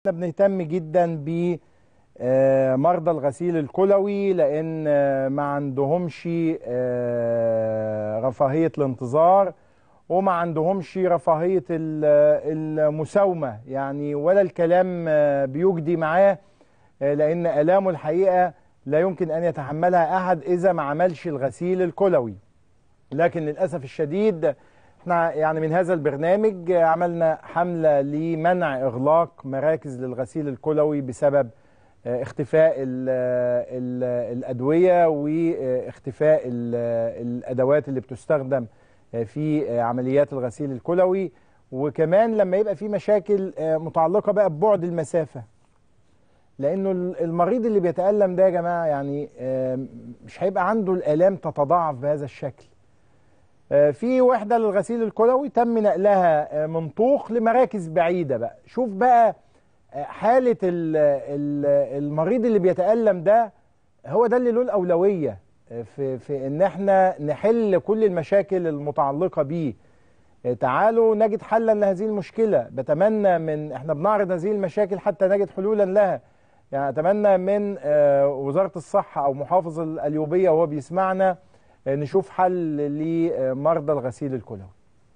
احنا بنهتم جدا ب آه، مرضى الغسيل الكلوي لان آه، ما عندهمش آه، رفاهيه الانتظار وما عندهمش رفاهيه ال- المساومه يعني ولا الكلام آه، بيجدي معاه آه، لان الامه الحقيقه لا يمكن ان يتحملها احد اذا ما عملش الغسيل الكلوي لكن للاسف الشديد احنا يعني من هذا البرنامج عملنا حمله لمنع اغلاق مراكز للغسيل الكلوي بسبب اه، اختفاء ال ال الادويه واختفاء ال- الادوات اللي بتستخدم اه، في اه، عمليات الغسيل الكلوي وكمان لما يبقى في مشاكل اه، متعلقه بقى ببعد المسافه لانه ال- المريض اللي بيتالم ده يا جماعه يعني اه، مش هيبقى عنده الالام تتضاعف بهذا الشكل آه، في وحدة للغسيل الكلوي تم نقلها آه، من طوخ لمراكز بعيدة بقى شوف بقى آه، حالة ال- ال- المريض اللي بيتألم ده هو ده اللي له الأولوية آه، في, في إن احنا نحل كل المشاكل المتعلقة بيه آه، تعالوا نجد حلا لهذه المشكلة بتمنى من احنا بنعرض هذه المشاكل حتى نجد حلولا لها يعني أتمنى من آه، وزارة الصحة أو محافظ الأليوبية وهو بيسمعنا آه، نشوف حل لمرضى الغسيل الكلوي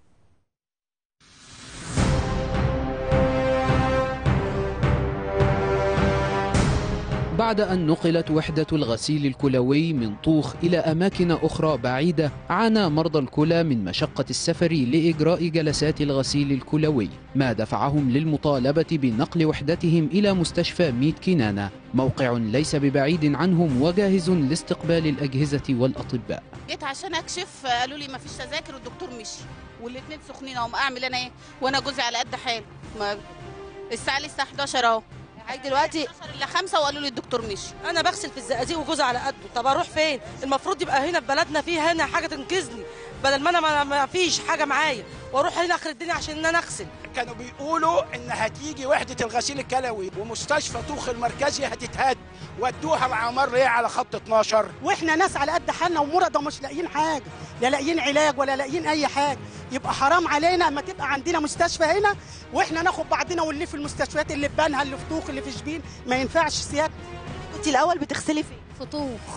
بعد أن نقلت وحدة الغسيل الكلوي من طوخ إلى أماكن أخرى بعيدة عانى مرضى الكلى من مشقة السفر لإجراء جلسات الغسيل الكلوي ما دفعهم للمطالبة بنقل وحدتهم إلى مستشفى ميت كنانة موقع ليس ببعيد عنهم وجاهز لاستقبال الأجهزة والأطباء جيت عشان اكشف قالوا لي ما فيش تذاكر والدكتور مشي والاثنين سخنين اهو اعمل انا ايه وانا جوزي على قد حاله ما الساعه لسه 11 اهو حضرتك دلوقتي 11 الا 5 وقالوا لي الدكتور مشي انا بغسل في الزقازيق وجوزي على قده طب اروح فين المفروض يبقى هنا في بلدنا في هنا حاجه تنقذني بدل ما انا ما- ما فيش حاجه معايا واروح هنا اخر الدنيا عشان ان انا اغسل كانوا بيقولوا ان هتيجي وحده الغسيل الكلوي ومستشفى طوخ المركزي هتتهد ودوها العمار ليه على خط 12 واحنا ناس على قد حالنا ومرضى ومش لاقيين حاجه لا لاقيين علاج ولا لاقيين اي حاجه يبقى حرام علينا اما تبقى عندنا مستشفى هنا واحنا ناخد بعضنا ونلف في المستشفيات اللي في بنها اللي في طوخ اللي في شبين ما ينفعش سيادة كنت الاول بتغسلي فين في طوخ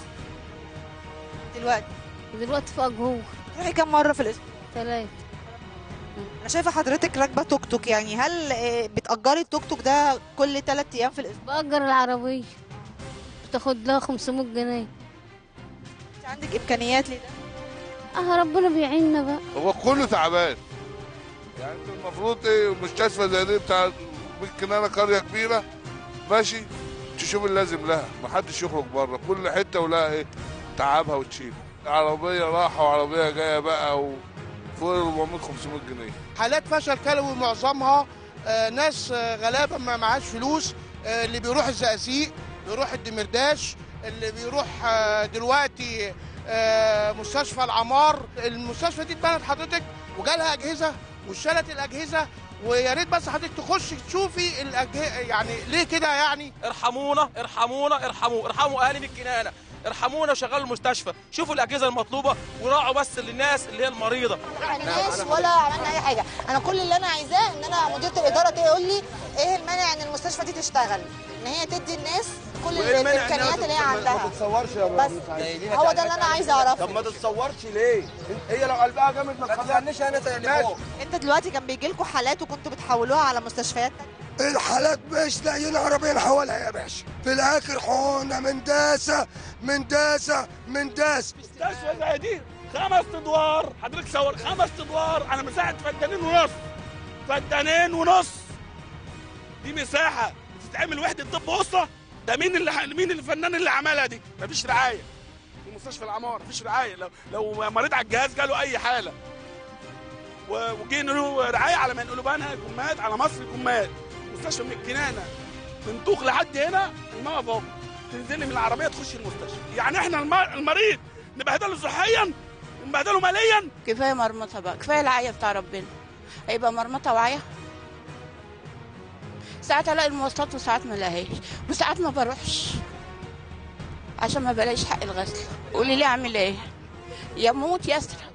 دلوقتي دلوقتي في أجهوخ تروحي كام مره في الاسبوع ثلاثة انا شايفه حضرتك راكبه توك توك يعني هل آه، بتأجري التوك توك ده كل ثلاث ايام في الاسبوع بأجر العربية بتاخد لها 500 جنيه انت عندك امكانيات لده اه ربنا بيعيننا بقى هو كله تعبان يعني انت المفروض ايه مستشفى زي دي بتاع بالكنانه قريه كبيره ماشي تشوف اللازم لها محدش يخرج بره كل حته ولها ايه تعبها وتشيل عربيه راحه وعربيه جايه بقى وفوق ال 400 500 جنيه حالات فشل كلوي معظمها آه، ناس آه، غلابه ما معاش فلوس آه، اللي بيروح الزقازيق بيروح الدمرداش اللي بيروح آه، دلوقتي آه، مستشفى العمار المستشفى دي اتبنت حضرتك وجالها اجهزه واشترت الاجهزه ويا ريت بس حضرتك تخش تشوفي الأجهزة يعني ليه كده يعني ارحمونا ارحمونا ارحموا ارحموا اهالي الكنانه ارحمونا وشغلوا المستشفى شوفوا الاجهزه المطلوبه وراعوا بس للناس اللي هي المريضه عملناش ولا عملنا اي حاجه انا كل اللي انا عايزاه ان انا مديره الاداره تقول لي ايه المانع ان المستشفى دي تشتغل ان هي تدي الناس كل وإيه المانع إنها الامكانيات اللي هي ما- عندها ما تتصورش يا بس هو ده اللي انا عايزه اعرفه طب ما تتصورش ليه؟ هي لو قلبها جامد ما تخليهاش انا زي اللي فوق انت دلوقتي كان بيجي لكم حالات وكنتوا بتحولوها على مستشفيات تانية الحالات مش لاقيين عربيه نحولها يا باشا في الاخر حقوقنا من داسه من داسه من داس مستشفى زي دي خمس ادوار حضرتك صور خمس ادوار على مساحه فدانين ونص فدانين ونص دي مساحه تتعمل وحده طب اسره ده مين اللي مين الفنان اللي عملها دي مفيش رعايه في مستشفى العمار مفيش رعايه لو لو مريض على الجهاز جاله اي حاله و- وجي له رعايه على ما ينقلوا بنها يكون مات على مصر يكون مات مستشفى من الكنانه من طوخ لحد هنا الموقف اهو تنزلي من العربيه تخشي المستشفى يعني احنا الم- المريض نبهدله صحيا ونبهدله ماليا كفايه مرمطه بقى كفايه العيا بتاع ربنا هيبقى مرمطه وعيا ساعات الاقي المواصلات وساعات ما الاقيهاش وساعات ما بروحش عشان ما بلاقيش حق الغسل قولي لي اعمل ايه يا موت يا اسرع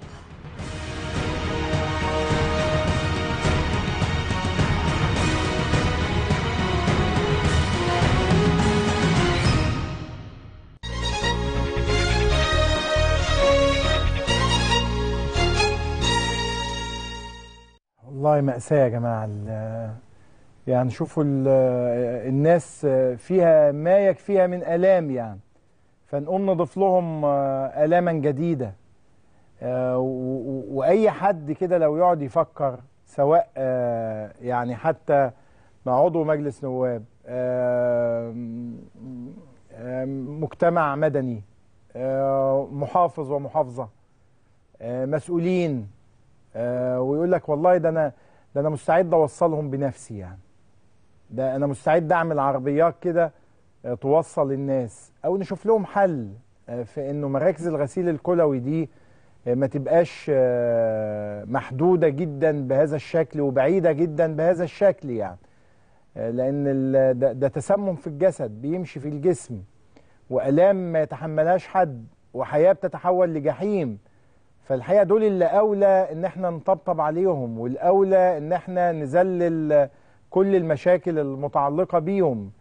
والله مأساة يا جماعة ال- يعني شوفوا ال- الناس فيها ما يكفيها من آلام يعني فنقوم نضيف لهم آلاما جديدة آه، و- و- وأي حد كده لو يقعد يفكر سواء آه، يعني حتى مع عضو مجلس نواب آه، آه، مجتمع مدني آه، محافظ ومحافظة آه، مسؤولين آه، ويقول لك والله ده انا ده انا مستعد اوصلهم بنفسي يعني ده انا مستعد اعمل عربيات كده آه، توصل الناس او نشوف لهم حل آه، في انه مراكز الغسيل الكلوي دي آه، ما تبقاش آه، محدودة جدا بهذا الشكل وبعيدة جدا بهذا الشكل يعني آه، لان ال- ده, ده تسمم في الجسد بيمشي في الجسم والام ما يتحملهاش حد وحياه بتتحول لجحيم فالحقيقه دول اللي اولى ان احنا نطبطب عليهم والاولى ان احنا نذلل كل المشاكل المتعلقه بيهم